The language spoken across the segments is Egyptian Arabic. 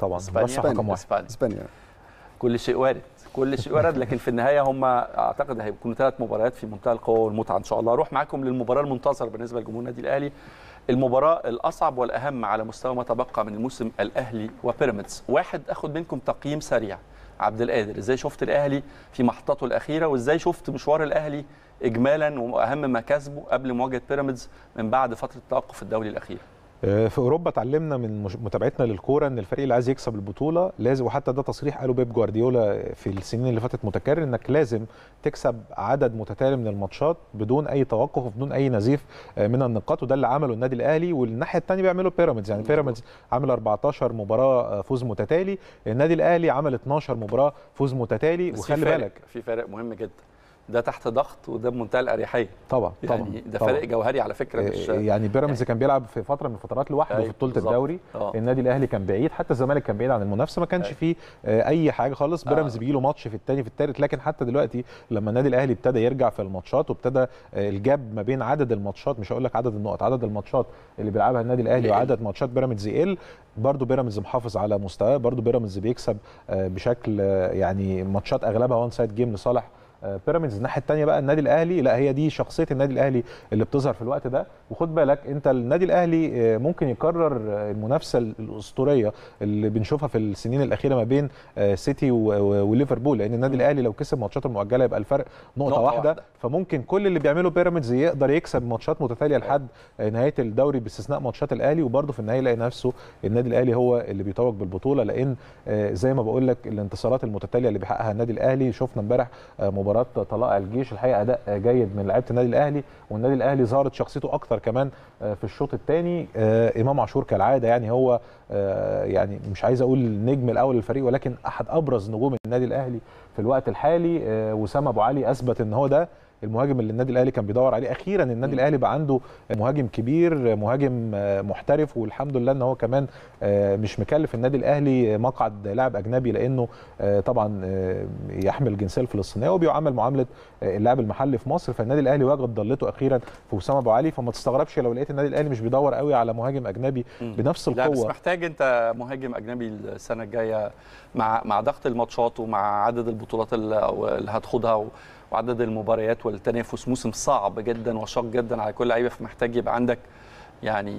طبعا إسبانيا. مرشح رقم واحد اسبانيا اسبانيا كل شيء وارد كل شيء وارد لكن في النهايه هم اعتقد هيكونوا ثلاث مباريات في منتهى القوه والمتعه ان شاء الله اروح معاكم للمباراه المنتظره بالنسبه لجمهور النادي الاهلي المباراه الاصعب والاهم على مستوى ما تبقى من الموسم الاهلي وبيراميدز واحد اخد منكم تقييم سريع عبد القادر ازاي شفت الاهلي في محطته الاخيره وازاي شفت مشوار الاهلي اجمالا واهم ما كسبه قبل مواجهه بيراميدز من بعد فتره التوقف الدولي الاخير آه، في اوروبا اتعلمنا من مش- متابعتنا للكوره ان الفريق اللي عايز يكسب البطوله لازم وحتى ده تصريح قاله بيب جوارديولا في السنين اللي فاتت متكرر انك لازم تكسب عدد متتالي من الماتشات بدون اي توقف وبدون اي نزيف آه، من النقاط وده اللي عمله النادي الاهلي والناحيه الثانيه بيعمله بيراميدز يعني بيراميدز عمل 14 مباراه آه، فوز متتالي النادي الاهلي عمل 12 مباراه فوز متتالي بس في وخلي فارق- بالك في فرق مهم جدا ده تحت ضغط وده بمنتهى الاريحيه طبعا طبعا يعني ده طبعا. فرق جوهري على فكره مش آه، يعني بيراميدز كان بيلعب في فتره من الفترات لوحده أيوة، في بطوله بالظبط. الدوري آه. النادي الاهلي كان بعيد حتى الزمالك كان بعيد عن المنافسه ما كانش أيوة. فيه آه، اي حاجه خالص بيراميدز آه. بيجي له ماتش في الثاني في الثالث لكن حتى دلوقتي لما النادي الاهلي ابتدى يرجع في الماتشات وابتدى آه، الجاب ما بين عدد الماتشات مش هقول لك عدد النقط عدد الماتشات اللي بيلعبها النادي الاهلي يقل. وعدد ماتشات بيراميدز يقل برضه بيراميدز محافظ على مستواه برضه بيراميدز بيكسب آه، بشكل آه، يعني ماتشات اغلبها وان سايد جيم لصالح آه، بيراميدز الناحيه الثانيه بقى النادي الاهلي لا هي دي شخصيه النادي الاهلي اللي بتظهر في الوقت ده وخد بالك انت النادي الاهلي آه، ممكن يكرر آه، المنافسه الاسطوريه اللي بنشوفها في السنين الاخيره ما بين آه، سيتي و- و- وليفربول لان النادي الاهلي لو كسب ماتشاته المؤجله يبقى الفرق نقطه, نقطة واحدة, واحدة. فممكن كل اللي بيعمله بيراميدز يقدر يكسب ماتشات متتاليه لحد آه، نهايه الدوري باستثناء ماتشات الاهلي وبرده في النهايه يلاقي نفسه النادي الاهلي هو اللي بيتوج بالبطوله لان آه، زي ما بقول لك الانتصارات المتتاليه اللي بيحققها النادي الاهلي شفنا امبارح آه، مباراه طلائع الجيش الحقيقه اداء آه، جيد من لعيبه النادي الاهلي والنادي الاهلي ظهرت شخصيته اكتر كمان آه، في الشوط الثاني امام عاشور كالعاده يعني هو آه، يعني مش عايز اقول النجم الاول للفريق ولكن احد ابرز نجوم النادي الاهلي في الوقت الحالي آه، وسام ابو علي اثبت ان هو ده المهاجم اللي النادي الاهلي كان بيدور عليه اخيرا النادي م. الاهلي بقى عنده مهاجم كبير مهاجم آه، محترف والحمد لله ان هو كمان آه، مش مكلف النادي الاهلي مقعد لاعب اجنبي لانه آه، طبعا آه، يحمل الجنسيه الفلسطينيه وبيعامل معامله آه، اللاعب المحلي في مصر فالنادي الاهلي وجد ضلته اخيرا في وسام ابو علي فما تستغربش لو لقيت النادي الاهلي مش بيدور قوي على مهاجم اجنبي مم. بنفس لا بس القوه محتاج انت مهاجم اجنبي السنه الجايه مع مع ضغط الماتشات ومع عدد البطولات اللي اللي هتاخدها و- وعدد المباريات والتنافس موسم صعب جدا وشاق جدا على كل لعيبه فمحتاج يبقى عندك يعني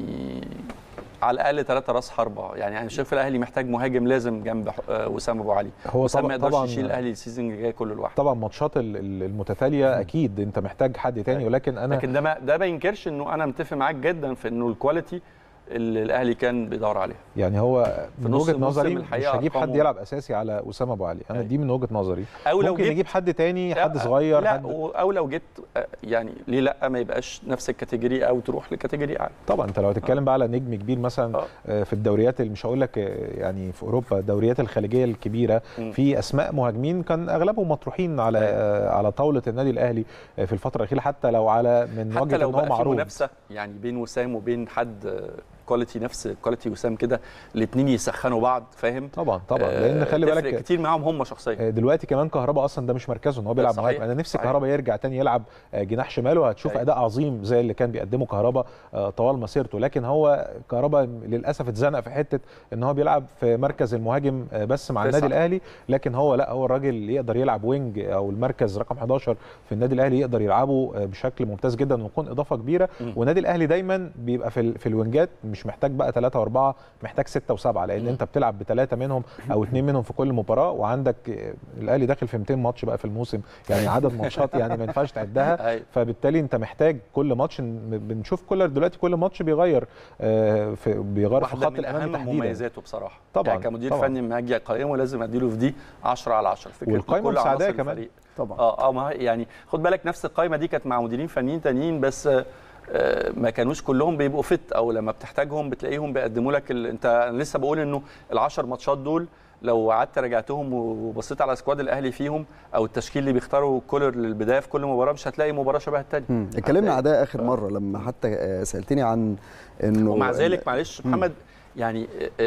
على الاقل ثلاثه راس حربه يعني انا شايف الاهلي محتاج مهاجم لازم جنب آه، وسام ابو علي هو وسام ما طبعا يقدرش طبعا يشيل الاهلي السيزون الجاي كله لوحده طبعا ماتشات ال- ال- المتتاليه اكيد انت محتاج حد تاني أيوة. ولكن انا لكن ده ما ده ما ينكرش انه انا متفق معاك جدا في انه الكواليتي اللي الاهلي كان بيدور عليها يعني هو من نص وجهه الموسم نظري مش الحقيقة هجيب حد أرقامه- يلعب اساسي على اسامه ابو علي انا أيوة. دي من وجهه نظري او لو ممكن جبت نجيب حد تاني لا، حد صغير لا حد و- او لو جبت آه، يعني ليه لا ما يبقاش نفس الكاتيجوري او تروح لكاتيجوري اعلى طبعا انت لو هتتكلم بقى على نجم كبير مثلا آه. آه، في الدوريات اللي مش هقول لك آه، يعني في اوروبا الدوريات الخليجيه الكبيره مم. في اسماء مهاجمين كان اغلبهم مطروحين على أيوة. آه، على طاوله النادي الاهلي آه، في الفتره الاخيره حتى لو على من حتى وجهه لو ان هو بقى في معروض منافسه يعني بين وسام وبين حد آه، كواليتي نفس كواليتي وسام كده الاثنين يسخنوا بعض فاهم طبعا طبعا آه، لان خلي تفرق بالك كتير معاهم هم شخصيا آه، دلوقتي كمان كهربا اصلا ده مش مركزه ان هو بيلعب صحيح، مهاجم انا نفسي صحيح. كهربا يرجع تاني يلعب آه، جناح شمال وهتشوف أيوة. اداء عظيم زي اللي كان بيقدمه كهربا آه، طوال مسيرته لكن هو كهربا للاسف اتزنق في حته ان هو بيلعب في مركز المهاجم آه، بس مع تسعة. النادي الاهلي لكن هو لا هو الراجل يقدر يلعب وينج او المركز رقم 11 في النادي الاهلي يقدر يلعبه آه، بشكل ممتاز جدا ويكون اضافه كبيره مم. والنادي الاهلي دايما بيبقى في ال- في الوينجات مش محتاج بقى ثلاثه واربعه محتاج سته وسبعه لان مم. انت بتلعب بثلاثه منهم او اثنين منهم في كل مباراه وعندك آه، الاهلي داخل في 200 ماتش بقى في الموسم يعني عدد ماتشات يعني ما ينفعش تعدها أيوة. فبالتالي انت محتاج كل ماتش ن- بنشوف كولر دلوقتي كل ماتش بيغير آه، في بيغير في واحده خط من الامام اهم تحديدا مميزاته بصراحه طبعاً، يعني كمدير طبعاً. فني لما هاجي اقيمه لازم اديله في دي 10 على 10 فكره والقايمة كل المساعدة عناصر كمان. الفريق. طبعا اه اه ما هي- يعني خد بالك نفس القائمه دي كانت مع مديرين فنيين تانيين بس آه، آه، ما كانوش كلهم بيبقوا فت او لما بتحتاجهم بتلاقيهم بيقدموا لك ال... انت انا لسه بقول انه ال10 ماتشات دول لو قعدت راجعتهم وبصيت على سكواد الاهلي فيهم او التشكيل اللي بيختاره كولر للبدايه في كل مباراه مش هتلاقي مباراه شبه الثانيه مم. اتكلمنا على ده اخر مره لما حتى آه، سالتني عن انه ومع ذلك معلش محمد يعني آه، آه،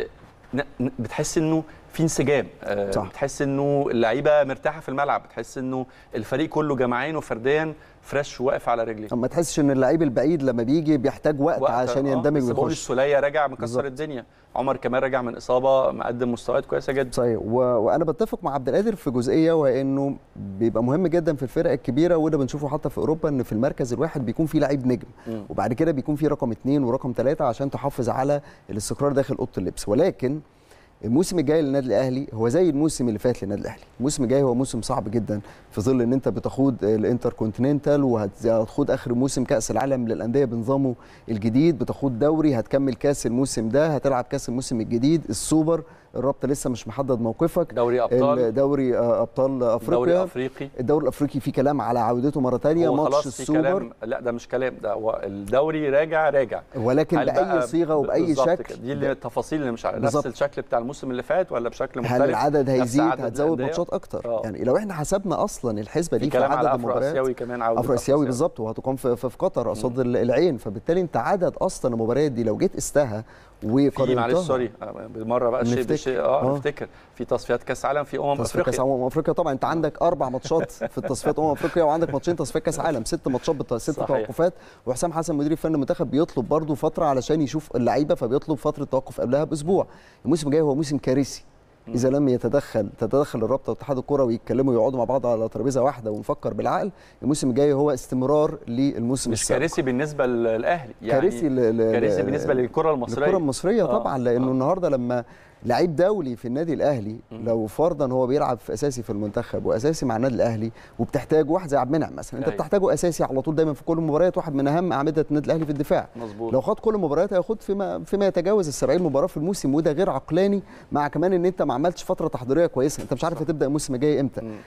ن- ن- بتحس انه في انسجام آه، صح. بتحس انه اللعيبه مرتاحه في الملعب بتحس انه الفريق كله جماعيا وفرديا فريش واقف على رجليه ما تحسش ان اللعيب البعيد لما بيجي بيحتاج وقت, وقت- عشان آه، يندمج بس بقول ويخش السوليه راجع مكسر بالظبط. الدنيا عمر كمان راجع من اصابه مقدم مستويات كويسه جدا صحيح و... وانا بتفق مع عبد القادر في جزئيه وانه بيبقى مهم جدا في الفرق الكبيره وده بنشوفه حتى في اوروبا ان في المركز الواحد بيكون في لعيب نجم مم. وبعد كده بيكون في رقم اثنين ورقم ثلاثه عشان تحافظ على الاستقرار داخل اوضه اللبس ولكن الموسم الجاي للنادي الاهلي هو زي الموسم اللي فات للنادي الاهلي الموسم الجاي هو موسم صعب جدا في ظل ان انت بتخوض الانتر كونتيننتال وهتخوض اخر موسم كاس العالم للانديه بنظامه الجديد بتخوض دوري هتكمل كاس الموسم ده هتلعب كاس الموسم الجديد السوبر الرابطه لسه مش محدد موقفك دوري ابطال دوري آه، ابطال دوري افريقيا افريقي الدوري الافريقي في كلام على عودته مره ثانيه هو ماتش خلاص في السوبر كلام لا ده مش كلام ده هو الدوري راجع راجع ولكن هل باي بقى صيغه وباي بالظبط شكل كده. دي اللي التفاصيل اللي مش عارف نفس بالظبط. الشكل بتاع الموسم اللي فات ولا بشكل مختلف هل العدد نفس هيزيد عدد هتزود الأندية؟ ماتشات اكتر آه. يعني لو احنا حسبنا اصلا الحسبه في دي في كلام على عدد افرو المباريات اسيوي كمان عوده افرو اسيوي بالظبط وهتقام في, في في قطر قصاد العين فبالتالي انت عدد اصلا المباريات دي لو جيت قستها في معلش وقارنتها سوري آه، بالمره بقى شيء نفتكر. بشيء اه آه. نفتكر في تصفيات كاس عالم في امم تصفيات كاس افريقيا امم افريقيا طبعا انت عندك اربع ماتشات في التصفيات امم افريقيا وعندك ماتشين تصفيات كاس عالم ست ماتشات بت... ست صحيح. توقفات وحسام حسن مدير الفني المنتخب بيطلب برضه فتره علشان يشوف اللعيبه فبيطلب فتره توقف قبلها باسبوع الموسم الجاي هو موسم كارثي اذا لم يتدخل تتدخل الرابطه واتحاد الكره ويتكلموا يقعدوا مع بعض على ترابيزه واحده ونفكر بالعقل الموسم الجاي هو استمرار للموسم مش السابق. كارثي بالنسبه للاهلي يعني كارثي ل- ل- كارثي ل- بالنسبه للكره المصريه الكره المصريه آه. طبعا لانه آه. النهارده لما لعيب دولي في النادي الاهلي لو فرضا هو بيلعب في اساسي في المنتخب واساسي مع النادي الاهلي وبتحتاج واحد زي عبد المنعم مثلا انت أيوة. بتحتاجه اساسي على طول دايما في كل المباريات واحد من اهم اعمده النادي الاهلي في الدفاع مظبوط لو خد كل المباريات هياخد فيما فيما يتجاوز ال 70 مباراه في الموسم وده غير عقلاني مع كمان ان انت ما عملتش فتره تحضيريه كويسه انت مش عارف هتبدا الموسم الجاي امتى مم.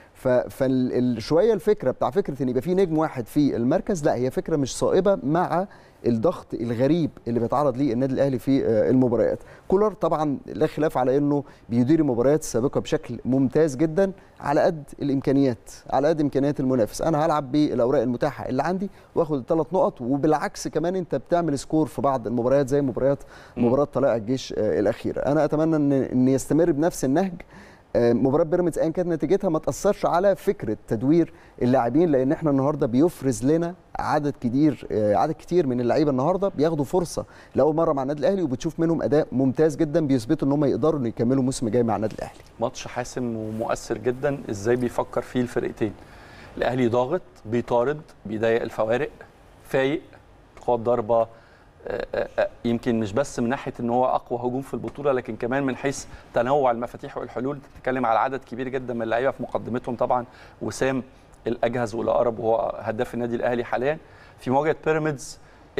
فشويه الفكره بتاع فكره ان يبقى في نجم واحد في المركز لا هي فكره مش صائبه مع الضغط الغريب اللي بيتعرض ليه النادي الاهلي في آه، المباريات كولر طبعا لا خلاف على انه بيدير المباريات السابقه بشكل ممتاز جدا على قد الامكانيات على قد امكانيات المنافس انا هلعب بالاوراق المتاحه اللي عندي واخد الثلاث نقط وبالعكس كمان انت بتعمل سكور في بعض المباريات زي مباريات مباراه طلائع الجيش آه، الاخيره انا اتمنى ان ان يستمر بنفس النهج آه، مباراه بيراميدز ايا كانت نتيجتها ما تاثرش على فكره تدوير اللاعبين لان احنا النهارده بيفرز لنا عدد كتير آه، عدد كتير من اللعيبه النهارده بياخدوا فرصه لاول مره مع النادي الاهلي وبتشوف منهم اداء ممتاز جدا بيثبتوا ان هم يقدروا إن يكملوا الموسم الجاي مع النادي الاهلي ماتش حاسم ومؤثر جدا ازاي بيفكر فيه الفرقتين الاهلي ضاغط بيطارد بيضيق الفوارق فايق قوات ضربه آه، آه، آه، يمكن مش بس من ناحيه ان هو اقوى هجوم في البطوله لكن كمان من حيث تنوع المفاتيح والحلول بتتكلم على عدد كبير جدا من اللعيبه في مقدمتهم طبعا وسام الاجهز والاقرب وهو هداف النادي الاهلي حاليا في مواجهه بيراميدز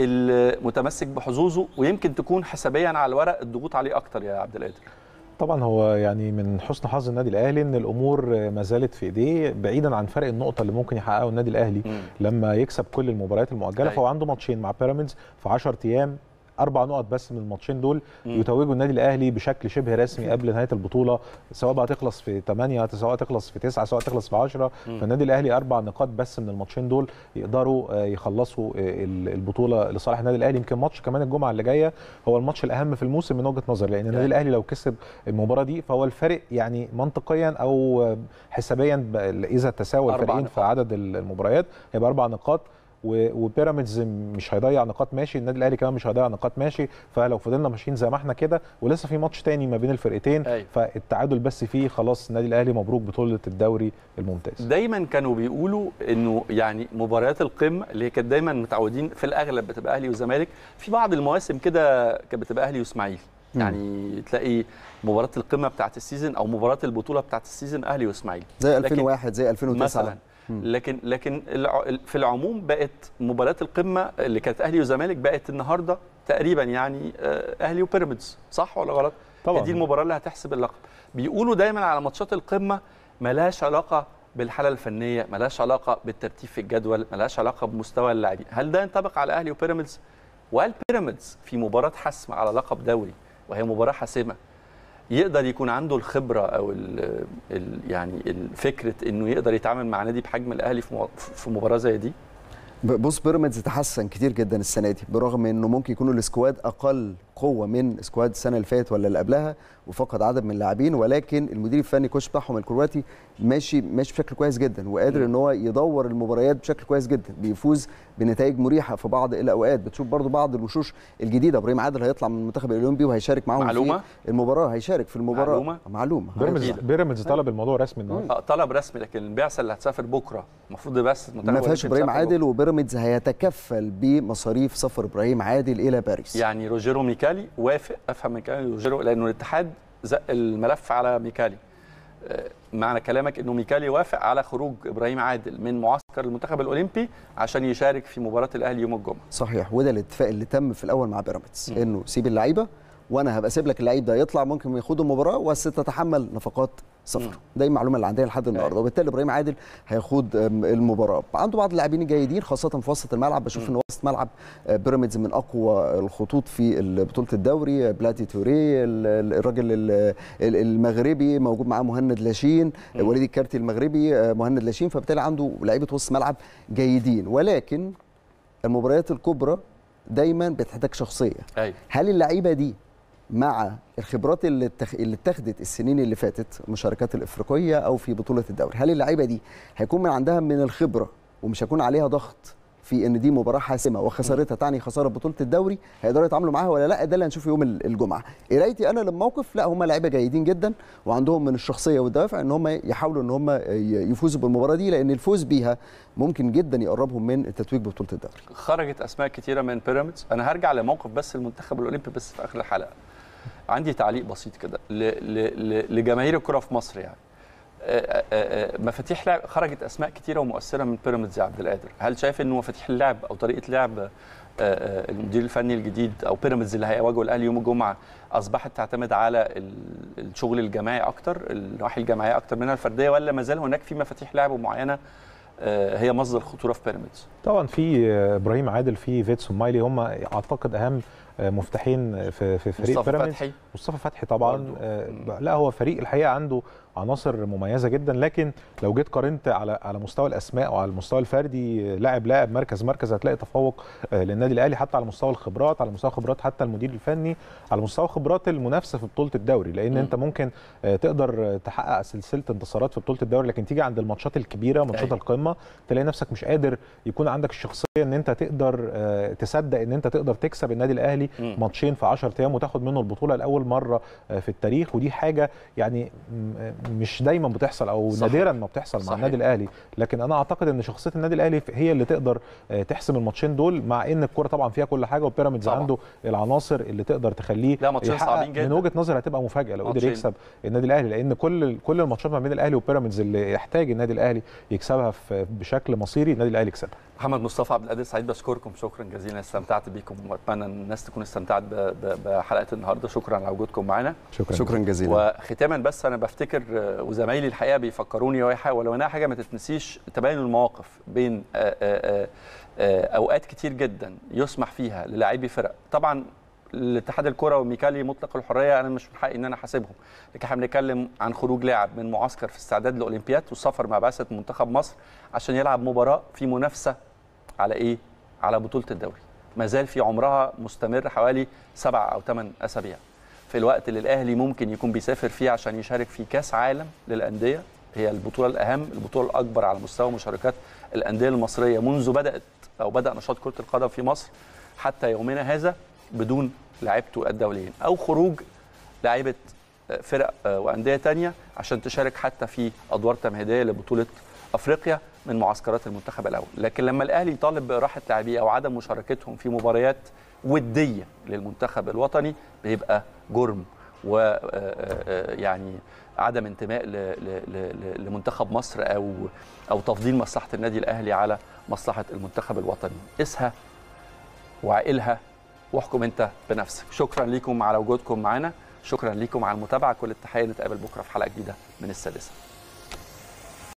المتمسك بحظوظه ويمكن تكون حسابيا على الورق الضغوط عليه اكتر يا عبد القادر طبعا هو يعني من حسن حظ النادي الاهلي ان الامور ما زالت في ايديه بعيدا عن فرق النقطه اللي ممكن يحققه النادي الاهلي مم. لما يكسب كل المباريات المؤجله أيوة. فهو عنده ماتشين مع بيراميدز في 10 ايام اربع نقط بس من الماتشين دول مم. يتوجوا النادي الاهلي بشكل شبه رسمي قبل نهايه البطوله سواء بقى تخلص في 8 سواء تخلص في 9 سواء تخلص في 10 مم. فالنادي الاهلي اربع نقاط بس من الماتشين دول يقدروا آه، يخلصوا آه، ال- البطوله لصالح النادي الاهلي يمكن ماتش كمان الجمعه اللي جايه هو الماتش الاهم في الموسم من وجهه نظري لان النادي أيوة. الاهلي لو كسب المباراه دي فهو الفارق يعني منطقيا او آه، حسابيا ب- اذا تساوى أربع الفريقين في نقاط. عدد المباريات هيبقى اربع نقاط و- وبيراميدز مش هيضيع نقاط ماشي النادي الاهلي كمان مش هيضيع نقاط ماشي فلو فضلنا ماشيين زي ما احنا كده ولسه في ماتش تاني ما بين الفرقتين أيوة. فالتعادل بس فيه خلاص النادي الاهلي مبروك بطوله الدوري الممتاز دايما كانوا بيقولوا انه يعني مباريات القمه اللي هي كانت دايما متعودين في الاغلب بتبقى اهلي وزمالك في بعض المواسم كده كانت بتبقى اهلي واسماعيلي مم. يعني تلاقي مباراه القمه بتاعت السيزون او مباراه البطوله بتاعت السيزون اهلي واسماعيلي زي لكن 2001 زي 2009 مثلا مم. لكن لكن الع- في العموم بقت مباريات القمه اللي كانت اهلي وزمالك بقت النهارده تقريبا يعني آه، اهلي وبيراميدز صح ولا غلط؟ طبعاً. هي دي المباراه اللي هتحسب اللقب بيقولوا دايما على ماتشات القمه ملهاش علاقه بالحاله الفنيه ملهاش علاقه بالترتيب في الجدول ملهاش علاقه بمستوى اللاعبين هل ده ينطبق على اهلي وبيراميدز وهل بيراميدز في مباراه حسم على لقب دوري وهي مباراه حاسمه يقدر يكون عنده الخبره او ال ال يعني فكره انه يقدر يتعامل مع نادي بحجم الاهلي في مو- في مباراه زي دي ب- بص بيراميدز تحسن كتير جدا السنه دي برغم انه ممكن يكونوا السكواد اقل قوه من سكواد السنه اللي فاتت ولا اللي قبلها وفقد عدد من اللاعبين ولكن المدير الفني كوش بتاعهم الكرواتي ماشي ماشي بشكل كويس جدا وقادر ان هو يدور المباريات بشكل كويس جدا بيفوز بنتائج مريحه في بعض الاوقات بتشوف برضو بعض الوشوش الجديده ابراهيم عادل هيطلع من المنتخب الاولمبي وهيشارك معاهم معلومة؟ في المباراه هيشارك في المباراه معلومة؟ معلومه بيراميدز أكيد. بيراميدز طلب الموضوع رسمي النهارده آه، طلب رسمي لكن البعثه اللي هتسافر بكره المفروض بس ما فيهاش ابراهيم عادل وبيراميدز هيتكفل بمصاريف سفر ابراهيم عادل الى باريس يعني روجيرو ميكالي وافق افهم من كلام روجيرو لانه الاتحاد زق الملف على ميكالي آه، معنى كلامك انه ميكالي وافق على خروج ابراهيم عادل من معسكر المنتخب الاولمبي عشان يشارك في مباراه الاهلي يوم الجمعه صحيح وده الاتفاق اللي تم في الاول مع بيراميدز م. انه سيب اللعيبه وانا هبقى سيب لك اللعيب ده يطلع ممكن يخوض المباراه بس تتحمل نفقات سفره م. ده المعلومه اللي عندنا لحد النهارده وبالتالي ابراهيم عادل هيخوض أم، المباراه عنده بعض اللاعبين الجيدين خاصه في وسط الملعب بشوف ان وسط ملعب آه، بيراميدز من اقوى الخطوط في ال- بطوله الدوري آه، بلاتي توري ال- ال- الراجل ال- ال- المغربي موجود معاه مهند لاشين م. وليد الكارتي المغربي آه، مهند لاشين فبالتالي عنده لعيبه وسط ملعب جيدين ولكن المباريات الكبرى دايما بتحتاج شخصيه ايوه هل اللعيبه دي مع الخبرات اللي اتخ... اللي اتخذت السنين اللي فاتت المشاركات الافريقيه او في بطوله الدوري هل اللعيبه دي هيكون من عندها من الخبره ومش هيكون عليها ضغط في ان دي مباراه حاسمه وخسارتها تعني خساره بطوله الدوري هيقدروا يتعاملوا معاها ولا لا ده اللي هنشوفه يوم ال- الجمعه قرايتي انا للموقف لا هم لعيبه جيدين جدا وعندهم من الشخصيه والدوافع ان هم يحاولوا ان هم ي- يفوزوا بالمباراه دي لان الفوز بيها ممكن جدا يقربهم من التتويج ببطوله الدوري خرجت اسماء كتيره من بيراميدز انا هرجع لموقف بس المنتخب الاولمبي بس في اخر الحلقه عندي تعليق بسيط كده ل- ل- ل- لجماهير الكره في مصر يعني آه، آه، آه، مفاتيح لعب خرجت اسماء كتيره ومؤثره من بيراميدز يا عبد القادر هل شايف انه مفاتيح اللعب او طريقه لعب آه، آه، المدير الفني الجديد او بيراميدز اللي هيواجهه الاهلي يوم الجمعه اصبحت تعتمد على ال- الشغل الجماعي اكتر النواحي الجماعيه اكتر منها الفرديه ولا ما زال هناك في مفاتيح لعب معينه آه، هي مصدر خطوره في بيراميدز طبعا في آه، ابراهيم عادل في فيتسون مايلي هم اعتقد اهم آه، مفتاحين في في فريق مصطفى بيراميدز فتحي مصطفى فتحي طبعا برضو. آه، مم. لا هو فريق الحقيقه عنده عناصر مميزه جدا لكن لو جيت قارنت على على مستوى الاسماء وعلى المستوى الفردي آه، لاعب لاعب مركز مركز هتلاقي تفوق آه، للنادي الاهلي حتى على مستوى الخبرات على مستوى خبرات حتى المدير الفني على مستوى خبرات المنافسه في بطوله الدوري لان مم. انت ممكن آه، تقدر آه، تحقق سلسله انتصارات في بطوله الدوري لكن تيجي عند الماتشات الكبيره ماتشات أيوة. القمه تلاقي نفسك مش قادر يكون عندك الشخصيه ان انت تقدر آه، تصدق ان انت تقدر تكسب النادي الاهلي مم. ماتشين في 10 ايام وتاخد منه البطوله لاول مره آه، في التاريخ ودي حاجه يعني م- مش دايما بتحصل او صحيح. نادرا ما بتحصل مع صحيح. النادي الاهلي لكن انا اعتقد ان شخصيه النادي الاهلي هي اللي تقدر آه، تحسم الماتشين دول مع ان الكوره طبعا فيها كل حاجه وبيراميدز طبعاً. عنده العناصر اللي تقدر تخليه لا، ماتشين يحقق صعبين جدا. من وجهه نظري هتبقى مفاجاه لو قدر ماتشين. يكسب النادي الاهلي لان كل كل الماتشات ما بين الاهلي وبيراميدز اللي يحتاج النادي الاهلي يكسبها في بشكل مصيري النادي الاهلي يكسبها محمد مصطفى عبد القادر سعيد بشكركم شكرا جزيلا استمتعت بيكم واتمنى ان الناس تكون استمتعت ب- ب- بحلقه النهارده شكرا على وجودكم معنا شكرا شكرا جزيلا وختاما بس انا بفتكر آه، وزمايلي الحقيقه بيفكروني وهي حاجه ولو انها حاجه ما تتنسيش تباين المواقف بين آه، آه، آه، اوقات كتير جدا يسمح فيها للاعبي فرق طبعا الاتحاد الكره وميكالي مطلق الحريه انا مش من حقي ان انا احاسبهم لكن احنا بنتكلم عن خروج لاعب من معسكر في استعداد لاولمبياد والسفر مع بعثه منتخب مصر عشان يلعب مباراه في منافسه على ايه على بطوله الدوري ما زال في عمرها مستمر حوالي سبع او ثمان اسابيع في الوقت اللي الاهلي ممكن يكون بيسافر فيه عشان يشارك في كاس عالم للانديه هي البطوله الاهم البطوله الاكبر على مستوى مشاركات الانديه المصريه منذ بدات او بدا نشاط كره القدم في مصر حتى يومنا هذا بدون لعيبته الدوليين او خروج لعيبه فرق وانديه تانية عشان تشارك حتى في ادوار تمهيديه لبطوله افريقيا من معسكرات المنتخب الاول لكن لما الاهلي يطالب باراحه لاعبيه او عدم مشاركتهم في مباريات وديه للمنتخب الوطني بيبقى جرم و آه، آه، يعني عدم انتماء ل- ل- ل- لمنتخب مصر او او تفضيل مصلحه النادي الاهلي على مصلحه المنتخب الوطني قسها وعقلها واحكم انت بنفسك شكرا لكم على وجودكم معنا شكرا لكم على المتابعه كل التحيه نتقابل بكره في حلقه جديده من السادسه